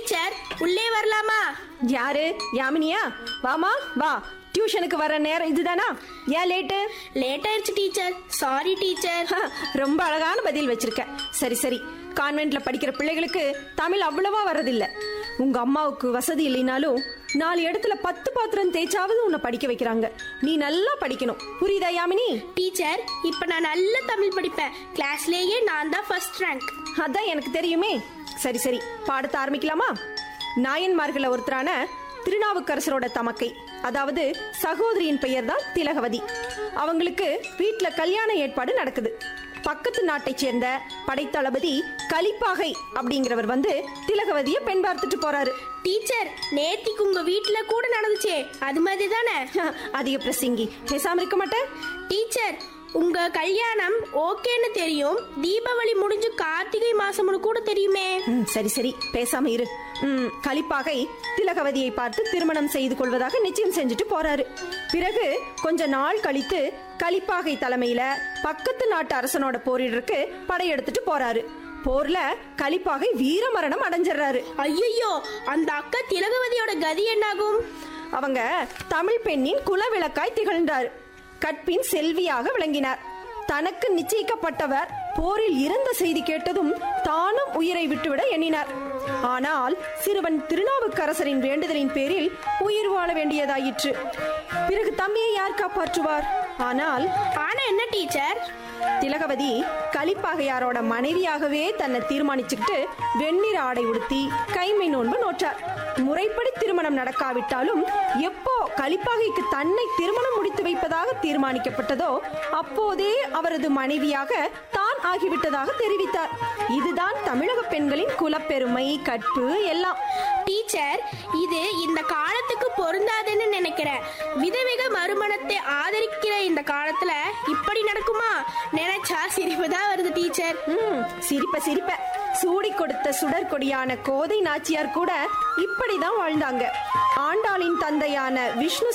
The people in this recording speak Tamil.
டீச்சர் உள்ளே வரலாமா யாரு யாமினியா வாமா வா டியூஷனுக்கு வர நேரம் இதுதானா ஏன் லேட்டு லேட் ஆயிடுச்சு டீச்சர் சாரி டீச்சர் ரொம்ப அழகான பதில் வச்சிருக்க சரி சரி கான்வென்ட்ல படிக்கிற பிள்ளைகளுக்கு தமிழ் அவ்வளவா வர்றதில்ல உங்க அம்மாவுக்கு வசதி இல்லைனாலும் நாலு இடத்துல பத்து பாத்திரம் தேய்ச்சாவது உன்னை படிக்க வைக்கிறாங்க நீ நல்லா படிக்கணும் புரியுதா யாமினி டீச்சர் இப்ப நான் நல்ல தமிழ் படிப்பேன் கிளாஸ்லயே நான் தான் ஃபர்ஸ்ட் ரேங்க் அதான் எனக்கு தெரியுமே சரி சரி பாடத்தை ஆரம்பிக்கலாமா நாயன்மார்கள ஒருத்தரான திருநாவுக்கரசரோட தமக்கை அதாவது சகோதரியின் பெயர் தான் திலகவதி அவங்களுக்கு வீட்ல கல்யாண ஏற்பாடு நடக்குது பக்கத்து நாட்டைச் சேர்ந்த படைத்தளபதி கலிப்பாகை அப்படிங்கிறவர் வந்து திலகவதிய பெண் பார்த்துட்டு போறாரு டீச்சர் நேத்திக்கு உங்க வீட்ல கூட நடந்துச்சே அது மாதிரி தானே அதிக பிரசங்கி பேசாம இருக்க மாட்டேன் டீச்சர் உங்க கல்யாணம் ஓகேன்னு தெரியும் தீபாவளி முடிஞ்சு கார்த்திகை மாசம் கூட தெரியுமே ம், சரி சரி பேசாம இரு ம், கலிப்பாகை திலகவதியை பார்த்து திருமணம் செய்து கொள்வதாக நிச்சயம் செஞ்சுட்டு போறாரு பிறகு கொஞ்ச நாள் கழித்து கலிப்பாகை தலைமையில பக்கத்து நாட்டு அரசனோட போரிடருக்கு படையெடுத்துட்டு போறாரு போர்ல கலிப்பாகை வீரமரணம் அடைஞ்சிடுறாரு ஐயோ அந்த அக்கா திலகவதியோட கதி என்னாகும் அவங்க தமிழ் பெண்ணின் குலவிளக்காய் திகழ்ந்தார் கற்பின் செல்வியாக விளங்கினார் தனக்கு நிச்சயிக்கப்பட்டவர் போரில் இறந்த செய்தி கேட்டதும் தானும் உயிரை விட்டுவிட எண்ணினார் ஆனால் சிறுவன் திருநாவுக்கரசரின் வேண்டுதலின் பேரில் உயிர் வாழ வேண்டியதாயிற்று பிறகு தம்மியை யார் காப்பாற்றுவார் ஆனால் ஆனா என்ன டீச்சர் திலகவதி கலிப்பாகையாரோட மனைவியாகவே தன்னை தீர்மானிச்சுக்கிட்டு வெண்ணிற ஆடை உடுத்தி கைமை நோன்பு நோற்றார் முறைப்படி திருமணம் நடக்காவிட்டாலும் எப்போ கலிப்பாகைக்கு தன்னை திருமணம் முடித்து வைப்பதாக தீர்மானிக்கப்பட்டதோ அப்போதே அவரது மனைவியாக தான் ஆகிவிட்டதாக தெரிவித்தார் இதுதான் தமிழக பெண்களின் குலப்பெருமை கற்பு எல்லாம் டீச்சர் இது இந்த காலத்துக்கு பொருந்தாதுன்னு நினைக்கிறேன் விதவிக மறுமணத்தை ஆதரிக்கிற இந்த காலத்துல இப்படி நடக்குமா நினைச்சா சிரிப்பு தான் வருது டீச்சர் ம், சிரிப்ப சிரிப்ப சூடி கொடுத்த சுடற்கொடியான கோதை நாச்சியார் கூட இப்படிதான் வாழ்ந்தாங்க ஆண்டாளின் தந்தையான விஷ்ணு